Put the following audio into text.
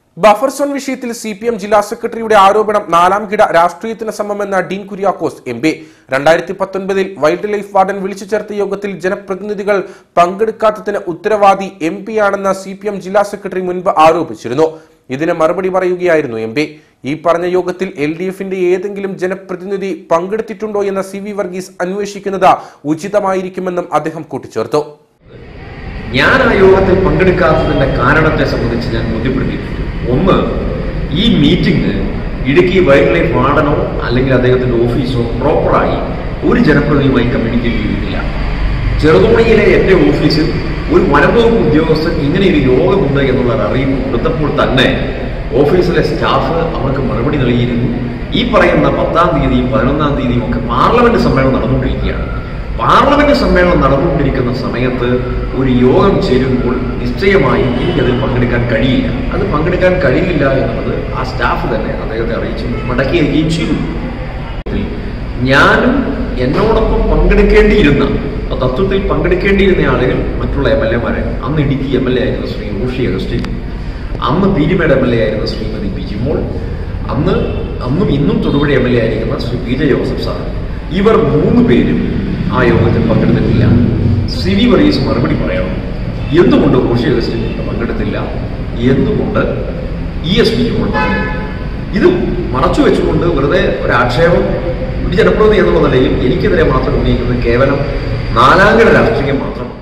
buffer zone വിഷയത്തിൽ C P M ജില്ലാ സെക്രട്ടറിയുടെ ആരോപണം നാലാം കിട രാഷ്ട്രീയത്തിന് സമമെന്ന ഡീൻ കുര്യാക്കോസ് എം പി രണ്ടായിരത്തി പത്തൊൻപതിൽ വൈൽഡ് ലൈഫ് വാർഡൻ വിളിച്ചു ചേർത്ത യോഗത്തിൽ ജനപ്രതിനിധികൾ പങ്കെടുക്കാത്തതിന് ഉത്തരവാദി എം പി ആണെന്ന് സി പി എം ജില്ലാ സെക്രട്ടറി മുൻപ് ആരോപിച്ചിരുന്നു ഇതിന് മറുപടി പറയുകയായിരുന്നു എം പി ഈ പറഞ്ഞ യോഗത്തിൽ എൽ ഡി എഫിന്റെ ഏതെങ്കിലും ജനപ്രതിനിധി പങ്കെടുത്തിട്ടുണ്ടോ എന്ന സി വി വർഗീസ് അന്വേഷിക്കുന്നത് ഉചിതമായിരിക്കുമെന്നും അദ്ദേഹം കൂട്ടിച്ചേർത്തു ഞാൻ ആ യോഗത്തിൽ പങ്കെടുക്കാത്തതിന്റെ കാരണത്തെ സംബന്ധിച്ച് ഞാൻ ബോധ്യപ്പെടുത്തിയിട്ടുണ്ട് ഒന്ന് ഈ മീറ്റിംഗ് ഇടുക്കി വൈൽഡ് ലൈഫ് വാർഡനോ അല്ലെങ്കിൽ അദ്ദേഹത്തിന്റെ ഓഫീസോ പ്രോപ്പറായി ഒരു ജനപ്രതിനിധിയുമായി കമ്മ്യൂണിക്കേറ്റ് ചെയ്തിട്ടില്ല ചെറുതോണിയിലെ എന്റെ ഓഫീസിൽ ഒരു വനംവകുപ്പ് ഉദ്യോഗസ്ഥൻ ഇങ്ങനെ ഒരു യോഗമുണ്ട് എന്നുള്ള അറിയിപ്പ് കൊടുത്തപ്പോൾ തന്നെ ഓഫീസിലെ സ്റ്റാഫ് അവർക്ക് മറുപടി നൽകിയിരുന്നു ഈ പറയുന്ന പത്താം തീയതിയും പതിനൊന്നാം തീയതിയും ഒക്കെ പാർലമെന്റ് സമ്മേളനം നടന്നുകൊണ്ടിരിക്കുകയാണ് പാർലമെന്റ് സമ്മേളനം നടന്നുകൊണ്ടിരിക്കുന്ന സമയത്ത് ഒരു യോഗം ചേരുമ്പോൾ നിശ്ചയമായും എനിക്കതിൽ പങ്കെടുക്കാൻ കഴിയില്ല അത് പങ്കെടുക്കാൻ കഴിയില്ല എന്നുള്ളത് ആ സ്റ്റാഫ് തന്നെ അദ്ദേഹത്തെ അറിയിച്ചു മടക്കിയിരിക്കുകയും ചെയ്തു ഞാനും എന്നോടൊപ്പം പങ്കെടുക്കേണ്ടിയിരുന്ന അപ്പൊ തത്വത്തിൽ പങ്കെടുക്കേണ്ടിയിരുന്ന ആളുകൾ മറ്റുള്ള എം എൽ എമാരെ അന്ന് ഇടുക്കി എം എൽ എ ആയിരുന്ന ശ്രീ റോഷി അഗസ്റ്റിൻ അന്ന് പീരിമേഡ് എം എൽ എ ആയിരുന്ന ശ്രീമതി പി ജിമോൾ അന്ന് അന്നും ഇന്നും തൊടുപുഴ എം എൽ എ ആയിരിക്കുന്ന Shri P J Joseph sir ഇവർ മൂന്ന് പേരും ആ യോഗത്തിൽ പങ്കെടുത്തിട്ടില്ല സി വി വർഗീസ് മറുപടി പറയണം എന്തുകൊണ്ട് റോഷി അഗസ്റ്റിൻ പങ്കെടുത്തില്ല എന്തുകൊണ്ട് ഇ എസ് പി ജിമോൾ പങ്കെടുത്തില്ല ഇത് മറച്ചു വെച്ചുകൊണ്ട് വെറുതെ ഒരു ആക്ഷേപം ഒരു ജനപ്രതിനിധി എന്നുള്ള നിലയിൽ എനിക്കെതിരെ മാത്രം ഉന്നയിക്കുന്നത് കേവലം നാലാംകിട രാഷ്ട്രീയം മാത്രമാണ്